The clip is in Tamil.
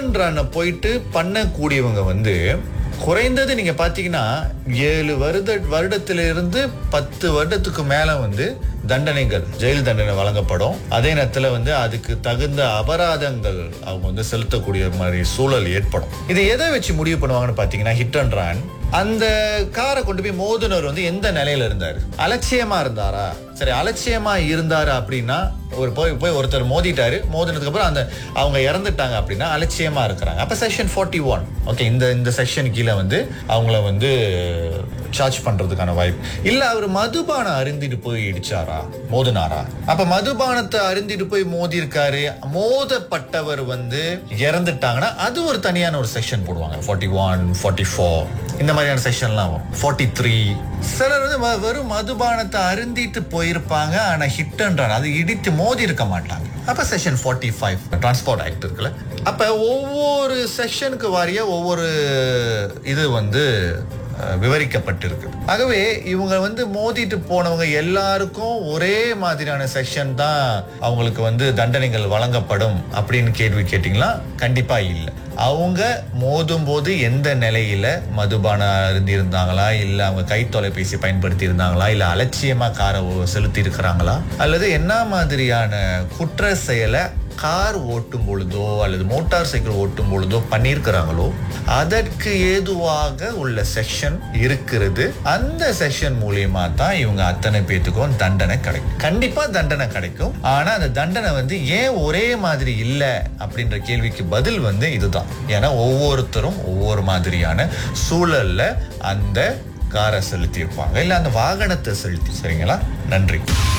அண்ட் ரன்னை போயிட்டு பண்ணக்கூடியவங்க வந்து குறைந்தது நீங்க பாத்தீங்கன்னா ஏழு வருட வருடத்திலிருந்து பத்து வருடத்துக்கு மேல வந்து தண்டனைகள் ஜெயில் தண்டனை வழங்கப்படும் அதே நேரத்துல வந்து அதுக்கு தகுந்த அபராதங்கள் அவங்க வந்து செலுத்தக்கூடிய மாதிரி சூழல் ஏற்படும் இதை எதை வச்சு முடிவு பண்ணுவாங்கன்னு பாத்தீங்கன்னா ஹிட் அண்ட் ரன் அந்த காரை கொண்டு போய் மோதுனர் வந்து எந்த நிலையில இருந்தாரு அலட்சியமா இருந்தாரா சரி அலட்சியமா இருந்தாரு அப்படின்னா ஒரு போய் போய் ஒருத்தர் மோதிட்டாரு மோதினதுக்கு அப்புறம் அந்த அவங்க இறந்துட்டாங்க அப்படின்னா அலட்சியமா இருக்கிறாங்க அப்ப செக்ஷன் ஃபார்ட்டி ஒன் ஓகே இந்த இந்த செக்ஷன் கீழே வந்து அவங்கள வந்து சார்ஜ் பண்றதுக்கான வாய்ப்பு இல்ல அவர் மதுபானம் அருந்திட்டு போய் இடிச்சாரா மோதினாரா அப்ப மதுபானத்தை அருந்திட்டு போய் மோதி இருக்காரு மோதப்பட்டவர் வந்து இறந்துட்டாங்கன்னா அது ஒரு தனியான ஒரு செக்ஷன் போடுவாங்க ஃபார்ட்டி ஒன் ஃபார்ட்டி ஃபோர் இந்த மாதிரியான செக்ஷன்லாம் வரும் ஃபார்ட்டி த்ரீ சிலர் வந்து வ- வெறும் மதுபானத்தை அருந்திட்டு போயிருப்பாங்க ஆனா ஹிட் அண்ட் அது இடித்து மோதி இருக்க மாட்டாங்க அப்ப section forty five transport act இருக்குல்ல அப்ப ஒவ்வொரு செக்ஷனுக்கு வாரிய ஒவ்வொரு இது வந்து அஹ், விவரிக்கப்பட்டிருக்கு ஆகவே இவங்க வந்து மோதிட்டு போனவங்க எல்லாருக்கும் ஒரே மாதிரியான செக்ஷன் தான் அவங்களுக்கு வந்து தண்டனைகள் வழங்கப்படும் அப்படின்னு கேள்வி கேட்டிங்களா கண்டிப்பா இல்லை அவங்க மோதும் போது எந்த நிலையில மதுபானம் அருந்தி இருந்தாங்களா இல்ல அவங்க கை தொலைபேசி பயன்படுத்தி இருந்தாங்களா இல்ல அலட்சியமா காரை ஓ- செலுத்தி இருக்கிறாங்களா அல்லது என்ன மாதிரியான குற்ற செயலை கார் ஓட்டும் பொழுதோ அல்லது மோட்டார் சைக்கிள் ஓட்டும் பொழுதோ பண்ணியிருக்கிறாங்களோ அதற்கு ஏதுவாக உள்ள செக்ஷன் இருக்கிறது அந்த செக்ஷன் மூலியமா தான் இவங்க அத்தனை பேத்துக்கும் தண்டனை கிடைக்கும் கண்டிப்பா தண்டனை கிடைக்கும் ஆனா அந்த தண்டனை வந்து ஏன் ஒரே மாதிரி இல்ல அப்படின்ற கேள்விக்கு பதில் வந்து இதுதான் ஏன்னா ஒவ்வொருத்தரும் ஒவ்வொரு மாதிரியான சூழல்ல அந்த காரை செலுத்தி இருப்பாங்க இல்ல அந்த வாகனத்தை செலுத்தி சரிங்களா நன்றி